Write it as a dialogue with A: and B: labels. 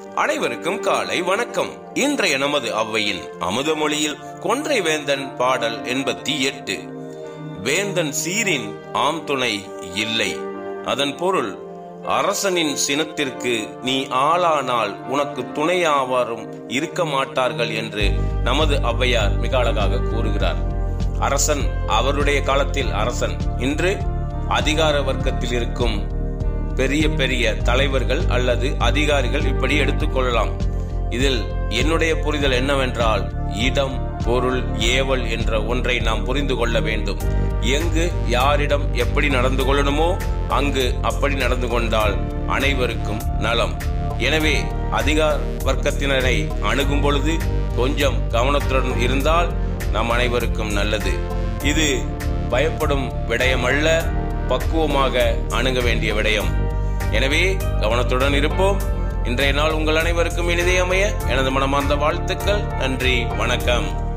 A: அனைவருக்கும் காலை வணக்கம் இன்றைய நமது அவ்வையின் அமுதமொழியில் கொன்றை வேந்தன் பாடல் எண்பத்தி எட்டு வேந்தன் சீரின் ஆம் துணை இல்லை அதன் பொருள் அரசனின் சினத்திற்கு நீ ஆளானால் உனக்கு துணையாவாரும் இருக்க மாட்டார்கள் என்று நமது ஔவையார் மிக அழகாக கூறுகிறார் அரசன் அவருடைய காலத்தில் அரசன் இன்று அதிகார வர்க்கத்தில் இருக்கும் பெரிய பெரிய தலைவர்கள் அல்லது அதிகாரிகள் இப்படி எடுத்துக்கொள்ளலாம் இதில் என்னுடைய புரிதல் என்னவென்றால் இடம் பொருள் ஏவல் என்ற ஒன்றை நாம் புரிந்து கொள்ள வேண்டும் எங்கு யாரிடம் எப்படி நடந்து கொள்ளணுமோ அங்கு அப்படி நடந்து கொண்டால் அனைவருக்கும் நலம் எனவே அதிகார வர்க்கத்தினரை அணுகும் பொழுது கொஞ்சம் கவனத்துடன் இருந்தால் நம் அனைவருக்கும் நல்லது இது பயப்படும் விடயம் அல்ல பக்குவமாக அணுக வேண்டிய விடயம் எனவே கவனத்துடன் இருப்போம் இன்றைய நாள் உங்கள் அனைவருக்கும் இனிதே அமைய எனது மனமார்ந்த வாழ்த்துக்கள் நன்றி வணக்கம்